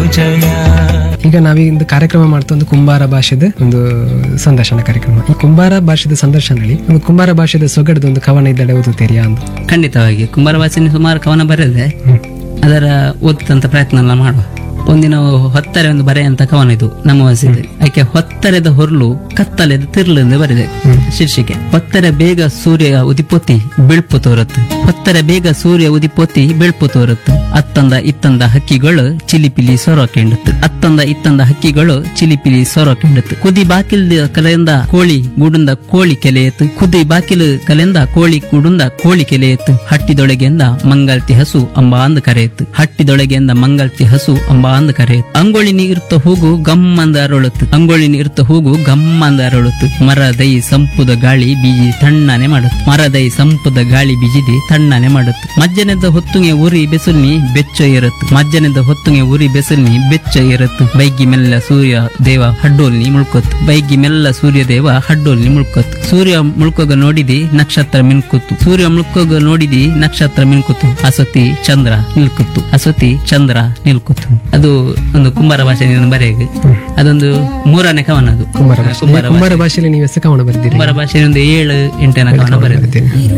ಸಂಚಯ ಈಗ ನಾವೀಗ ಕಾರ್ಯಕ್ರಮ ಮಾಡ್ತಾ ಒಂದು ಕುಂಬಾರ ಭಾಷೆದ ಒಂದು ಸಂದರ್ಶನ ಕಾರ್ಯಕ್ರಮ ಈ ಕುಂಬಾರ ಭಾಷೆದ ಸಂದರ್ಶನದಲ್ಲಿ ಒಂದು ಕುಂಬಾರ ಭಾಷೆದ ಸೊಗಡದ ಒಂದು ಕವನ ಇದ್ದಡೆ ಓದುತ್ತೀರಿಯಾ ಅಂತ ಖಂಡಿತವಾಗಿ ಕುಂಬಾರ ವಾಸಿನಿ ಸುಮಾರು ಕವನ ಬರೆದೆ ಅದರ ಓದ್ತಂತ ಪ್ರಯತ್ನ ಎಲ್ಲ ಮಾಡುವ ಒಂದಿನ ಹೊತ್ತರೆ ಒಂದು ಬರೆ ಅಂತ ಕವನ ಇದು ನಮ್ಮ ವಾಸಿದೆ ಆಕೆ ಹೊತ್ತರೆದ ಹೊರಲು ಕತ್ತಲೆದ ತಿರ್ಲು ಎಂದು ಬರೆದೆ ಶೀರ್ಷಿಕೆ ಹೊತ್ತರೆ ಬೇಗ ಸೂರ್ಯ ಉದಿಪೊತ್ತಿ ಬೀಳ್ಪು ತೋರತ್ತು ಹೊತ್ತರೆ ಬೇಗ ಸೂರ್ಯ ಉದಿಪೊತ್ತಿ ಬೀಳ್ಪು ತೋರತ್ತು ಅತ್ತಂದ ಇತ್ತಂದ ಹಕ್ಕಿಗಳು ಚಿಲಿಪಿಲಿ ಸೊರ ಕೆಂಡತ್ತು ಅತ್ತಂದ ಇತ್ತಂದ ಹಕ್ಕಿಗಳು ಚಿಲಿಪಿಲಿ ಸೊರ ಕೆಂಡತ್ತು ಕುದಿ ಬಾಕಿಲ್ ಕಲೆಯಿಂದ ಕೋಳಿ ಗೂಡುಂದ ಕೋಳಿ ಕೆಲೆಯತ್ತು ಕುದಿ ಬಾಕಿಲು ಕಲೆಯಿಂದ ಕೋಳಿ ಗೂಡುಂದ ಕೋಳಿ ಕೆಲೆಯತ್ತು ಹಟ್ಟಿದೊಳಗೆಂದ ಮಂಗಲ್ತಿ ಹಸು ಅಂಬ ಅಂದ ಕರೆಯಿತು ಹಟ್ಟಿದೊಳಗೆಂದ ಮಂಗಲ್ತಿ ಹಸು ಅಂಬ ಅಂದ ಕರೆಯಿತು ಅಂಗೋಳಿನಿ ಇರ್ತ ಹೂಗು ಗಮ್ಮಂದ ಅರಳುತ್ತು ಅಂಗೋಳಿನಿ ಇರ್ತ ಹೂಗು ಗಮ್ಮಂದ ಅರಳುತ್ತು ಮರ ದೈ ಸಂಪುದ ಗಾಳಿ ಬೀಜಿ ತಣ್ಣನೆ ಮಾಡುತ್ತು ಮರ ದೈ ಸಂಪುದ ಗಾಳಿ ಬೀಜಿದಿ ತಣ್ಣನೆ ಮಾಡುತ್ತು ಮಜ್ಜನದ ಹೊತ್ತುಗೆ ಉರಿ ಬೆಸುಲ್ನಿ ಬೆಚ್ಚ ಇರತ್ತು ಮಜ್ಜನದ ಹೊತ್ತುಗೆ ಉರಿ ಬೆಸುಲ್ನಿ ಬೆಚ್ಚ ಇರತ್ತು ಬೈಗಿ ಮೆಲ್ಲ ಸೂರ್ಯ ದೇವ ಹಡ್ಡೋಲ್ನಿ ಮುಳ್ಕೊತ್ತು ಬೈಗಿ ಮೆಲ್ಲ ಸೂರ್ಯ ದೇವ ಹಡ್ಡೋಲ್ನಿ ಮುಳ್ಕೊತ್ತು ಸೂರ್ಯ ಮುಳ್ಕೋಗ ನೋಡಿದಿ ನಕ್ಷತ್ರ ಮಿನ್ಕುತ್ತು ಸೂರ್ಯ ಮುಳ್ಕೋಗ ನೋಡಿದಿ ನಕ್ಷತ್ರ ಮಿನ್ಕುತ್ತು ಅಸತಿ ಚಂದ್ರ ನಿಲ್ಕುತ್ತು ಅಸತಿ ಚಂದ್ರ ನಿಲ್ಕುತ್ತು ಅದು ಒಂದು ಕುಂಬಾರ ಭಾಷೆ ಬರೆಯಗೆ ಅದೊಂದು ಮೂರನೇ ಕವನ ಅದು ಕುಂಬಾರ ಭಾಷೆ ಕುಂಬಾರ ಕುಂಬಾರ ಭಾಷೆಯಲ್ಲಿ ನೀವು ಎಷ್ಟು ಕವನ ಬರೆದಿರಿ ಕುಂಬಾರ ಭಾಷೆ ಒಂದು ಏಳು ಎಂಟನೇ ಕವನ ಬರೆದಿದೆ ಬರೆದಿರಿ.